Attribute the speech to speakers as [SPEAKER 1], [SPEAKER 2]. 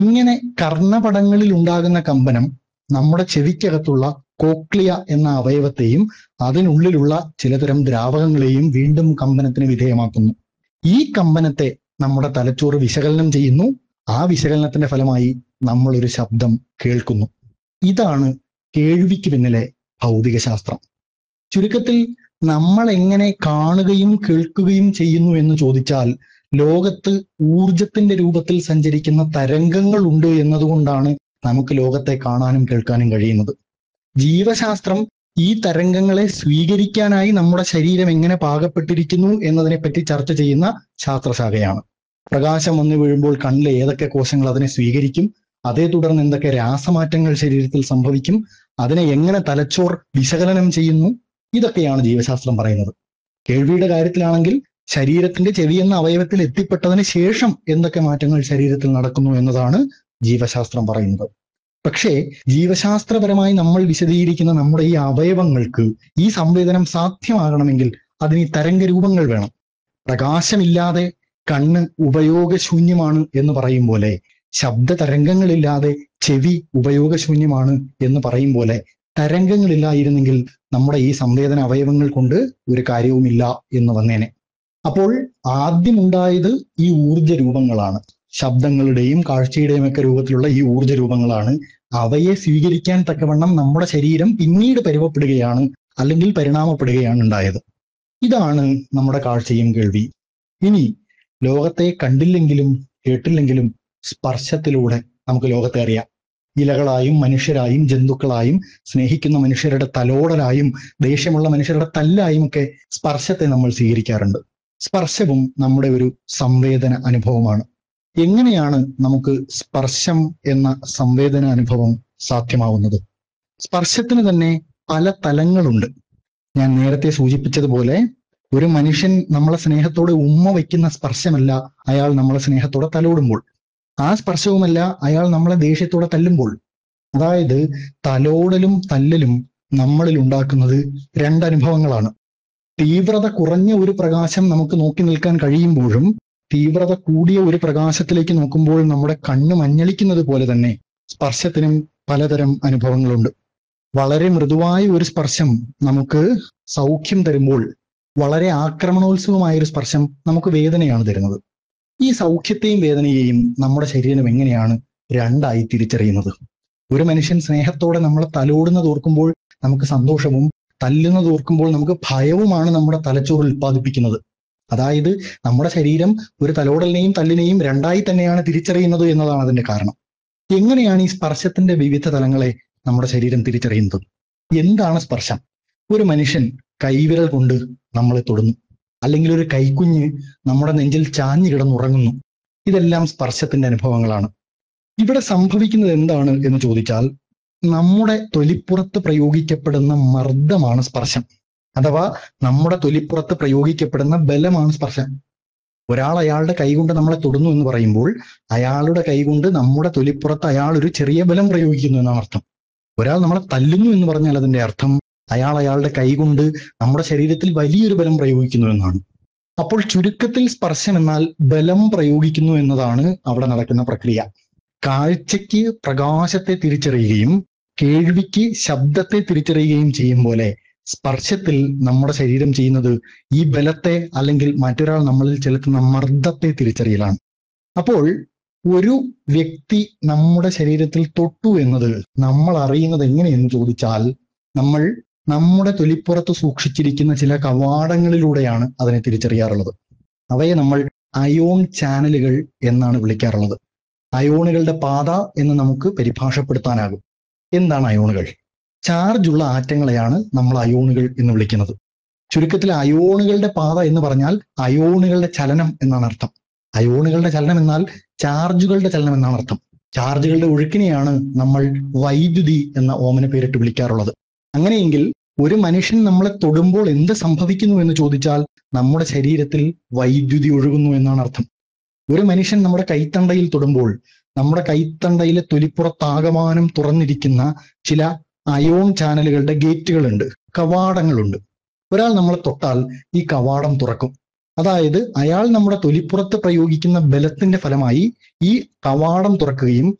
[SPEAKER 1] ഇങ്ങനെ കർണപടങ്ങളിൽ ഉണ്ടാകുന്ന കമ്പനം നമ്മുടെ ചെവിക്കകത്തുള്ള കോക്ലിയ എന്ന അവയവത്തെയും അതിനുള്ളിലുള്ള ചിലതരം ദ്രാവകങ്ങളെയും വീണ്ടും കമ്പനത്തിന് വിധേയമാക്കുന്നു ഈ കമ്പനത്തെ നമ്മുടെ തലച്ചോറ് വിശകലനം ചെയ്യുന്നു ആ വിശകലനത്തിന്റെ ഫലമായി നമ്മൾ ഒരു ശബ്ദം കേൾക്കുന്നു ഇതാണ് കേൾവിക്ക് പിന്നിലെ ഭൗതിക ശാസ്ത്രം ചുരുക്കത്തിൽ നമ്മൾ എങ്ങനെ കാണുകയും കേൾക്കുകയും ചെയ്യുന്നു എന്ന് ചോദിച്ചാൽ ലോകത്ത് ഊർജത്തിന്റെ രൂപത്തിൽ സഞ്ചരിക്കുന്ന തരംഗങ്ങൾ ഉണ്ട് എന്നതുകൊണ്ടാണ് നമുക്ക് ലോകത്തെ കാണാനും കേൾക്കാനും കഴിയുന്നത് ജീവശാസ്ത്രം ഈ തരംഗങ്ങളെ സ്വീകരിക്കാനായി നമ്മുടെ ശരീരം എങ്ങനെ പാകപ്പെട്ടിരിക്കുന്നു എന്നതിനെപ്പറ്റി ചർച്ച ചെയ്യുന്ന ശാസ്ത്രശാഖയാണ് പ്രകാശം വന്നു വീഴുമ്പോൾ കണ്ണിലെ ഏതൊക്കെ കോശങ്ങൾ അതിനെ സ്വീകരിക്കും അതേ തുടർന്ന് എന്തൊക്കെ രാസമാറ്റങ്ങൾ ശരീരത്തിൽ സംഭവിക്കും അതിനെ എങ്ങനെ തലച്ചോർ വിശകലനം ചെയ്യുന്നു ഇതൊക്കെയാണ് ജീവശാസ്ത്രം പറയുന്നത് കേൾവിയുടെ കാര്യത്തിലാണെങ്കിൽ ശരീരത്തിന്റെ ചെവി എന്ന അവയവത്തിൽ എത്തിപ്പെട്ടതിന് ശേഷം എന്തൊക്കെ മാറ്റങ്ങൾ ശരീരത്തിൽ നടക്കുന്നു എന്നതാണ് ജീവശാസ്ത്രം പറയുന്നത് പക്ഷേ ജീവശാസ്ത്രപരമായി നമ്മൾ വിശദീകരിക്കുന്ന നമ്മുടെ ഈ അവയവങ്ങൾക്ക് ഈ സംവേദനം സാധ്യമാകണമെങ്കിൽ അതിന് ഈ തരംഗ രൂപങ്ങൾ വേണം പ്രകാശമില്ലാതെ കണ്ണ് ഉപയോഗശൂന്യമാണ് എന്ന് പറയും പോലെ ശബ്ദ തരംഗങ്ങളില്ലാതെ ചെവി ഉപയോഗശൂന്യമാണ് എന്ന് പറയും പോലെ തരംഗങ്ങളില്ലായിരുന്നെങ്കിൽ നമ്മുടെ ഈ സംവേദന അവയവങ്ങൾ കൊണ്ട് ഒരു കാര്യവുമില്ല എന്ന് വന്നേനെ അപ്പോൾ ആദ്യം ഉണ്ടായത് ഈ ഊർജ രൂപങ്ങളാണ് ശബ്ദങ്ങളുടെയും കാഴ്ചയുടെയും ഒക്കെ രൂപത്തിലുള്ള ഈ ഊർജ രൂപങ്ങളാണ് അവയെ സ്വീകരിക്കാൻ തക്കവണ്ണം നമ്മുടെ ശരീരം പിന്നീട് പരുവപ്പെടുകയാണ് അല്ലെങ്കിൽ പരിണാമപ്പെടുകയാണ് ഉണ്ടായത് ഇതാണ് നമ്മുടെ കാഴ്ചയും കേൾവി ഇനി ലോകത്തെ കണ്ടില്ലെങ്കിലും കേട്ടില്ലെങ്കിലും സ്പർശത്തിലൂടെ നമുക്ക് ലോകത്തെ അറിയാം ഇലകളായും മനുഷ്യരായും ജന്തുക്കളായും സ്നേഹിക്കുന്ന മനുഷ്യരുടെ തലോടലായും ദേഷ്യമുള്ള മനുഷ്യരുടെ തല്ലായും ഒക്കെ സ്പർശത്തെ നമ്മൾ സ്വീകരിക്കാറുണ്ട് സ്പർശവും നമ്മുടെ ഒരു സംവേദന അനുഭവമാണ് എങ്ങനെയാണ് നമുക്ക് സ്പർശം എന്ന സംവേദന അനുഭവം സാധ്യമാവുന്നത് സ്പർശത്തിന് തന്നെ പല തലങ്ങളുണ്ട് ഞാൻ നേരത്തെ സൂചിപ്പിച്ചതുപോലെ ഒരു മനുഷ്യൻ നമ്മളെ സ്നേഹത്തോടെ ഉമ്മ വയ്ക്കുന്ന സ്പർശമല്ല അയാൾ നമ്മളെ സ്നേഹത്തോടെ തലോടുമ്പോൾ ആ സ്പർശവുമല്ല അയാൾ നമ്മളെ ദേഷ്യത്തോടെ തല്ലുമ്പോൾ അതായത് തലോടലും തല്ലലും നമ്മളിൽ ഉണ്ടാക്കുന്നത് രണ്ടനുഭവങ്ങളാണ് തീവ്രത കുറഞ്ഞ ഒരു പ്രകാശം നമുക്ക് നോക്കി നിൽക്കാൻ കഴിയുമ്പോഴും തീവ്രത കൂടിയ ഒരു പ്രകാശത്തിലേക്ക് നോക്കുമ്പോൾ നമ്മുടെ കണ്ണ് മഞ്ഞളിക്കുന്നത് പോലെ തന്നെ സ്പർശത്തിനും പലതരം അനുഭവങ്ങളുണ്ട് വളരെ മൃദുവായ ഒരു സ്പർശം നമുക്ക് സൗഖ്യം തരുമ്പോൾ വളരെ ആക്രമണോത്സവമായ ഒരു സ്പർശം നമുക്ക് വേദനയാണ് തരുന്നത് ഈ സൗഖ്യത്തെയും വേദനയെയും നമ്മുടെ ശരീരം എങ്ങനെയാണ് രണ്ടായി തിരിച്ചറിയുന്നത് ഒരു മനുഷ്യൻ സ്നേഹത്തോടെ നമ്മളെ തലോടുന്നത് ഓർക്കുമ്പോൾ നമുക്ക് സന്തോഷവും തല്ലുന്നത് ഓർക്കുമ്പോൾ നമുക്ക് ഭയവുമാണ് നമ്മുടെ തലച്ചോറ് ഉൽപ്പാദിപ്പിക്കുന്നത് അതായത് നമ്മുടെ ശരീരം ഒരു തലോടലിനെയും തല്ലിനെയും രണ്ടായി തന്നെയാണ് തിരിച്ചറിയുന്നത് എന്നതാണ് അതിന്റെ കാരണം എങ്ങനെയാണ് ഈ സ്പർശത്തിന്റെ വിവിധ തലങ്ങളെ നമ്മുടെ ശരീരം തിരിച്ചറിയുന്നത് എന്താണ് സ്പർശം ഒരു മനുഷ്യൻ കൈവിരൽ കൊണ്ട് നമ്മളെ തൊടുന്നു അല്ലെങ്കിൽ ഒരു കൈക്കുഞ്ഞ് നമ്മുടെ നെഞ്ചിൽ ചാഞ്ഞു കിടന്നുറങ്ങുന്നു ഇതെല്ലാം സ്പർശത്തിന്റെ അനുഭവങ്ങളാണ് ഇവിടെ സംഭവിക്കുന്നത് എന്താണ് എന്ന് ചോദിച്ചാൽ നമ്മുടെ തൊലിപ്പുറത്ത് പ്രയോഗിക്കപ്പെടുന്ന മർദ്ദമാണ് സ്പർശം അഥവാ നമ്മുടെ തൊലിപ്പുറത്ത് പ്രയോഗിക്കപ്പെടുന്ന ബലമാണ് സ്പർശം ഒരാൾ അയാളുടെ കൈകൊണ്ട് നമ്മളെ തൊടുന്നു എന്ന് പറയുമ്പോൾ അയാളുടെ കൈകൊണ്ട് നമ്മുടെ തൊലിപ്പുറത്ത് അയാൾ ഒരു ചെറിയ ബലം പ്രയോഗിക്കുന്നു എന്നാണ് അർത്ഥം ഒരാൾ നമ്മളെ തല്ലുന്നു എന്ന് പറഞ്ഞാൽ അതിന്റെ അർത്ഥം അയാൾ അയാളുടെ കൈകൊണ്ട് നമ്മുടെ ശരീരത്തിൽ വലിയൊരു ബലം പ്രയോഗിക്കുന്നു എന്നാണ് അപ്പോൾ ചുരുക്കത്തിൽ സ്പർശം എന്നാൽ ബലം പ്രയോഗിക്കുന്നു എന്നതാണ് അവിടെ നടക്കുന്ന പ്രക്രിയ കാഴ്ചയ്ക്ക് പ്രകാശത്തെ തിരിച്ചറിയുകയും കേൾവിക്ക് ശബ്ദത്തെ തിരിച്ചറിയുകയും ചെയ്യും പോലെ സ്പർശത്തിൽ നമ്മുടെ ശരീരം ചെയ്യുന്നത് ഈ ബലത്തെ അല്ലെങ്കിൽ മറ്റൊരാൾ നമ്മളിൽ ചെലുത്തുന്ന മർദ്ദത്തെ തിരിച്ചറിയലാണ് അപ്പോൾ ഒരു വ്യക്തി നമ്മുടെ ശരീരത്തിൽ തൊട്ടു എന്നത് നമ്മൾ അറിയുന്നത് എങ്ങനെയെന്ന് ചോദിച്ചാൽ നമ്മൾ നമ്മുടെ തൊലിപ്പുറത്ത് സൂക്ഷിച്ചിരിക്കുന്ന ചില കവാടങ്ങളിലൂടെയാണ് അതിനെ തിരിച്ചറിയാറുള്ളത് അവയെ നമ്മൾ അയോൺ ചാനലുകൾ എന്നാണ് വിളിക്കാറുള്ളത് അയോണുകളുടെ പാത എന്ന് നമുക്ക് പരിഭാഷപ്പെടുത്താനാകും എന്താണ് അയോണുകൾ ചാർജുള്ള ആറ്റങ്ങളെയാണ് നമ്മൾ അയോണുകൾ എന്ന് വിളിക്കുന്നത് ചുരുക്കത്തിൽ അയോണുകളുടെ പാത എന്ന് പറഞ്ഞാൽ അയോണുകളുടെ ചലനം എന്നാണ് അർത്ഥം അയോണുകളുടെ ചലനം എന്നാൽ ചാർജുകളുടെ ചലനം എന്നാണ് അർത്ഥം ചാർജുകളുടെ ഒഴുക്കിനെയാണ് നമ്മൾ വൈദ്യുതി എന്ന ഓമന പേരിട്ട് വിളിക്കാറുള്ളത് അങ്ങനെയെങ്കിൽ ഒരു മനുഷ്യൻ നമ്മളെ തൊടുമ്പോൾ എന്ത് സംഭവിക്കുന്നു എന്ന് ചോദിച്ചാൽ നമ്മുടെ ശരീരത്തിൽ വൈദ്യുതി ഒഴുകുന്നു എന്നാണ് അർത്ഥം ഒരു മനുഷ്യൻ നമ്മുടെ കൈത്തണ്ടയിൽ തൊടുമ്പോൾ നമ്മുടെ കൈത്തണ്ടയിലെ തൊലിപ്പുറത്താകമാനം തുറന്നിരിക്കുന്ന ചില അയോൺ ചാനലുകളുടെ ഗേറ്റുകളുണ്ട് കവാടങ്ങളുണ്ട് ഒരാൾ നമ്മളെ തൊട്ടാൽ ഈ കവാടം തുറക്കും അതായത് അയാൾ നമ്മുടെ തൊലിപ്പുറത്ത് പ്രയോഗിക്കുന്ന ബലത്തിന്റെ ഫലമായി ഈ കവാടം തുറക്കുകയും